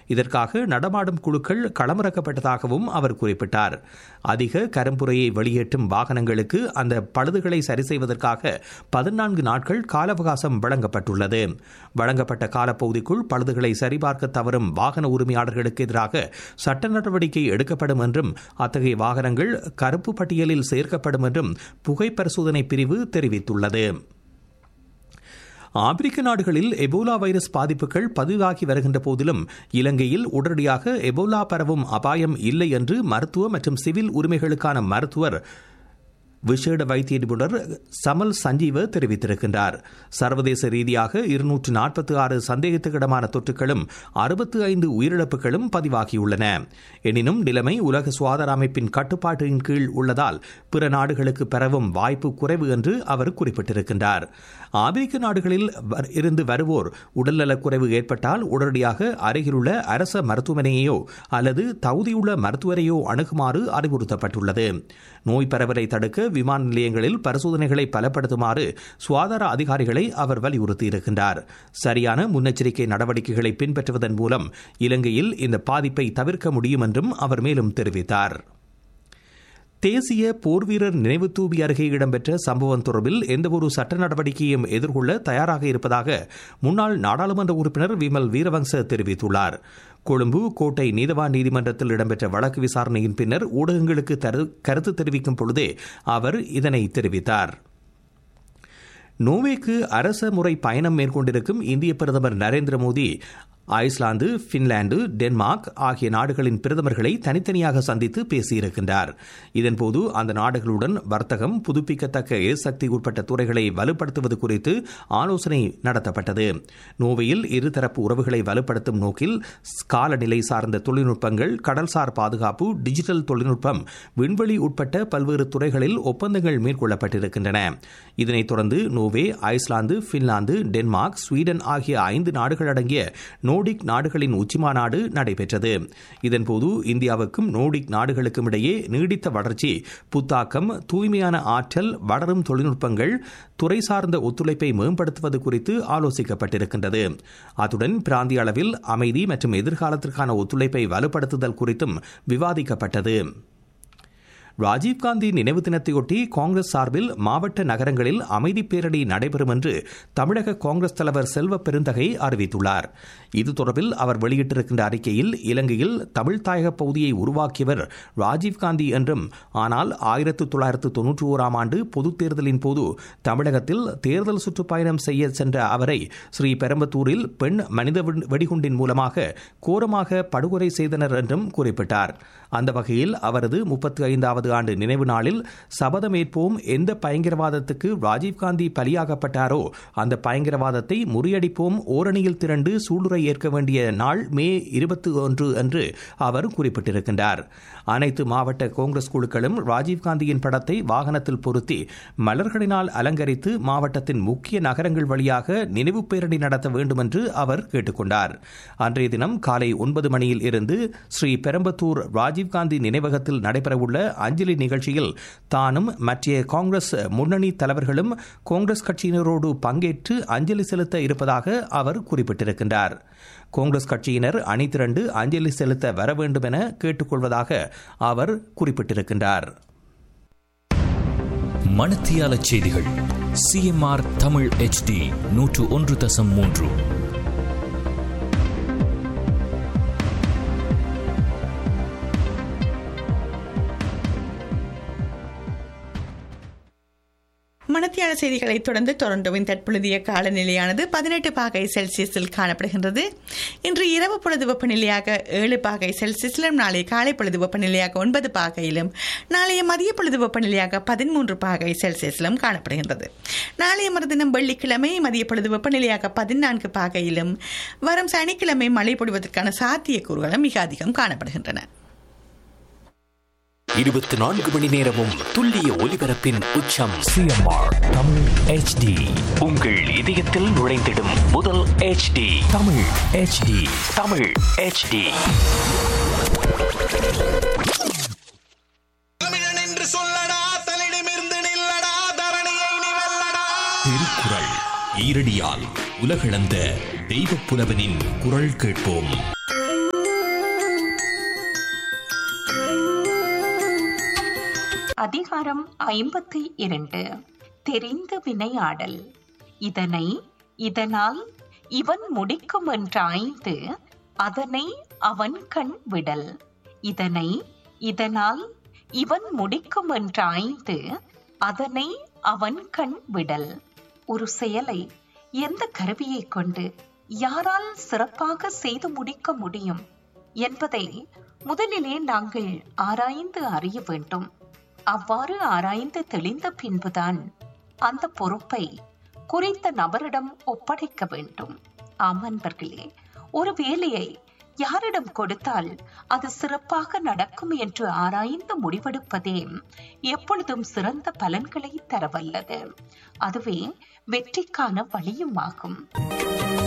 இதற்காக நடமாடும் குழுக்கள் களமிறக்கப்பட்டதாகவும் அவர் குறிப்பிட்டார் அதிக கரும்புரையை வெளியேற்றும் வாகனங்களுக்கு அந்த பழுதுகளை சரி செய்வதற்காக பதினான்கு நாட்கள் கால அவகாசம் வழங்கப்பட்டுள்ளது வழங்கப்பட்ட காலப்பகுதிக்குள் பழுதுகளை சரிபார்க்க தவறும் வாகன உரிமையாளர்களுக்கு எதிராக சட்ட நடவடிக்கை எடுக்கப்படும் என்றும் அத்தகைய வாகனங்கள் கருப்பு பட்டியலில் சேர்க்கப்படும் என்றும் புகை பரிசோதனை பிரிவு தெரிவித்துள்ளது ஆப்பிரிக்க நாடுகளில் எபோலா வைரஸ் பாதிப்புகள் பதிவாகி வருகின்ற போதிலும் இலங்கையில் உடனடியாக எபோலா பரவும் அபாயம் இல்லை என்று மருத்துவ மற்றும் சிவில் உரிமைகளுக்கான மருத்துவர் விசேட வைத்திய நிபுணர் சமல் சஞ்சீவ தெரிவித்திருக்கின்றார் சர்வதேச ரீதியாக இருநூற்று நாற்பத்தி ஆறு சந்தேகத்துக்கிடமான தொற்றுகளும் அறுபத்தி ஐந்து உயிரிழப்புகளும் பதிவாகியுள்ளன எனினும் நிலைமை உலக சுகாதார அமைப்பின் கட்டுப்பாட்டின் கீழ் உள்ளதால் பிற நாடுகளுக்கு பரவும் வாய்ப்பு குறைவு என்று அவர் குறிப்பிட்டிருக்கின்றார் ஆப்பிரிக்க நாடுகளில் இருந்து வருவோர் உடல்நலக் குறைவு ஏற்பட்டால் உடனடியாக அருகிலுள்ள அரச மருத்துவமனையோ அல்லது தகுதியுள்ள மருத்துவரையோ அணுகுமாறு அறிவுறுத்தப்பட்டுள்ளது நோய் பரவலை தடுக்க விமான நிலையங்களில் பரிசோதனைகளை பலப்படுத்துமாறு சுகாதார அதிகாரிகளை அவர் வலியுறுத்தியிருக்கின்றார் சரியான முன்னெச்சரிக்கை நடவடிக்கைகளை பின்பற்றுவதன் மூலம் இலங்கையில் இந்த பாதிப்பை தவிர்க்க முடியும் என்றும் அவர் மேலும் தெரிவித்தார் தேசிய போர்வீரர் நினைவு தூவி அருகே இடம்பெற்ற சம்பவம் தொடர்பில் எந்தவொரு சட்ட நடவடிக்கையும் எதிர்கொள்ள தயாராக இருப்பதாக முன்னாள் நாடாளுமன்ற உறுப்பினர் விமல் வீரவங்ச தெரிவித்துள்ளார் கொழும்பு கோட்டை நீதவான் நீதிமன்றத்தில் இடம்பெற்ற வழக்கு விசாரணையின் பின்னர் ஊடகங்களுக்கு கருத்து தெரிவிக்கும் பொழுதே அவர் இதனை தெரிவித்தார் நோவேக்கு அரச முறை பயணம் மேற்கொண்டிருக்கும் இந்திய பிரதமர் Narendra Modi Iceland Finland Denmark ஆகிய நாடுகளின் பிரதமர்களை தனித்தனியாக சந்தித்து பேசியிருக்கின்றார் இதன்போது அந்த நாடுகளுடன் வர்த்தகம் புதுப்பிக்கத்தக்க எரிசக்தி உட்பட்ட துறைகளை வலுப்படுத்துவது குறித்து ஆலோசனை நடத்தப்பட்டது நோவையில் இருதரப்பு உறவுகளை வலுப்படுத்தும் நோக்கில் காலநிலை சார்ந்த தொழில்நுட்பங்கள் கடல்சார் பாதுகாப்பு டிஜிட்டல் தொழில்நுட்பம் விண்வெளி உட்பட்ட பல்வேறு துறைகளில் ஒப்பந்தங்கள் மேற்கொள்ளப்பட்டிருக்கின்றன இதனைத் தொடர்ந்து Norway Iceland Finland Denmark Sweden ஆகிய ஐந்து நாடுகள் அடங்கிய நோடிக் நாடுகளின் உச்சிமாநாடு நடைபெற்றது இதன்போது இந்தியாவுக்கும் நோடிக் நாடுகளுக்கும் இடையே நீடித்த வளர்ச்சி புத்தாக்கம் தூய்மையான ஆற்றல் வளரும் தொழில்நுட்பங்கள் துறை சார்ந்த ஒத்துழைப்பை மேம்படுத்துவது குறித்து ஆலோசிக்கப்பட்டிருக்கின்றது அத்துடன் பிராந்திய அளவில் அமைதி மற்றும் எதிர்காலத்திற்கான ஒத்துழைப்பை வலுப்படுத்துதல் குறித்தும் விவாதிக்கப்பட்டது ராஜீவ்காந்தி நினைவு தினத்தையொட்டி காங்கிரஸ் சார்பில் மாவட்ட நகரங்களில் அமைதி பேரணி நடைபெறும் என்று தமிழக காங்கிரஸ் தலைவர் செல்வ பெருந்தகை அறிவித்துள்ளார் இது தொடர்பில் அவர் வெளியிட்டிருக்கின்ற அறிக்கையில் இலங்கையில் தமிழ் தாயக பகுதியை உருவாக்கியவர் ராஜீவ்காந்தி என்றும் ஆனால் ஆயிரத்து தொள்ளாயிரத்து தொன்னூற்றி ஓராம் ஆண்டு பொதுத் தேர்தலின் போது தமிழகத்தில் தேர்தல் சுற்றுப்பயணம் செய்ய சென்ற அவரை ஸ்ரீ பெரம்பத்தூரில் பெண் மனித வெடிகுண்டின் மூலமாக கோரமாக படுகொலை செய்தனர் என்றும் குறிப்பிட்டார் அந்த வகையில் அவரது முப்பத்தி ஐந்தாவது ஆண்டு நினைவு நாளில் சபதமேற்போம் எந்த பயங்கரவாதத்துக்கு ராஜீவ்காந்தி பலியாகப்பட்டாரோ அந்த பயங்கரவாதத்தை முறியடிப்போம் ஓரணியில் திரண்டு சூளுரை ஏற்க வேண்டிய நாள் மே இருபத்தி ஒன்று என்று அவர் குறிப்பிட்டிருக்கின்றார் அனைத்து மாவட்ட காங்கிரஸ் குழுக்களும் ராஜீவ்காந்தியின் படத்தை வாகனத்தில் பொருத்தி மலர்களினால் அலங்கரித்து மாவட்டத்தின் முக்கிய நகரங்கள் வழியாக நினைவு பேரணி நடத்த வேண்டும் என்று அவர் கேட்டுக்கொண்டார் அன்றைய தினம் காலை ஒன்பது மணியில் இருந்து ஸ்ரீ பெரம்பத்தூர் ராஜீவ்காந்தி நினைவகத்தில் நடைபெறவுள்ள அஞ்சலி நிகழ்ச்சியில் தானும் மற்ற காங்கிரஸ் முன்னணி தலைவர்களும் காங்கிரஸ் கட்சியினரோடு பங்கேற்று அஞ்சலி செலுத்த இருப்பதாக அவர் குறிப்பிட்டிருக்கின்றார் காங்கிரஸ் கட்சியினர் அணி திரண்டு அஞ்சலி செலுத்த வர வேண்டும் என கேட்டுக்கொள்வதாக அவர் குறிப்பிட்டிருக்கின்றார் மணத்தியால செய்திகள் சிஎம்ஆர் தமிழ் ஹெச்டி நூற்று ஒன்று தசம் மூன்று மணத்தியான செய்திகளை தொடர்ந்து டொரண்டோவின் தற்பொழுதைய காலநிலையானது பதினெட்டு பாகை செல்சியஸில் காணப்படுகின்றது இன்று இரவு பொழுது வெப்பநிலையாக ஏழு பாகை செல்சியஸிலும் நாளைய காலை பொழுது வெப்பநிலையாக ஒன்பது பாகையிலும் நாளைய மதிய பொழுது வெப்பநிலையாக பதிமூன்று பாகை செல்சியஸிலும் காணப்படுகின்றது நாளைய மறுதினம் வெள்ளிக்கிழமை மதிய பொழுது வெப்பநிலையாக பதினான்கு பாகையிலும் வரும் சனிக்கிழமை மழை பொழிவதற்கான சாத்தியக்கூறுகளும் மிக அதிகம் காணப்படுகின்றன இருபத்தி நான்கு மணி நேரமும் துல்லிய ஒலிபரப்பின் உச்சம் சிஎம்ஆர் தமிழ் ஹெச்டி உங்கள் இதயத்தில் நுழைந்திடும் முதல் HD Tamil HD Tamil HD தமிழன் என்று சொல்லடா தலிடமிருந்து நில்லடா தரணியை நீ வெல்லடா திருக்குறள் ஈரடியால் உலகளந்த தெய்வப் புலவனின் குரல் கேட்போம் அதிகாரம் ஐம்பத்தி இரண்டு தெரிந்து வினையாடல் இதனை இதனால் இவன் முடிக்கும் என்றாய்ந்து அதனை அவன் கண் விடல் இதனை இதனால் இவன் முடிக்கும் என்றாய்ந்து அதனை அவன் கண் விடல் ஒரு செயலை எந்த கருவியை கொண்டு யாரால் சிறப்பாக செய்து முடிக்க முடியும் என்பதை முதலிலே நாங்கள் ஆராய்ந்து அறிய வேண்டும் அவ்வாறு ஆராய்ந்து தெளிந்த பின்புதான் அந்த பொறுப்பை குறித்த நபரிடம் ஒப்படைக்க வேண்டும் ஆம் அன்பர்களே ஒரு வேலையை யாரிடம் கொடுத்தால் அது சிறப்பாக நடக்கும் என்று ஆராய்ந்து முடிவெடுப்பதே எப்பொழுதும் சிறந்த பலன்களை தரவல்லது அதுவே வெற்றிக்கான வழியும் ஆகும்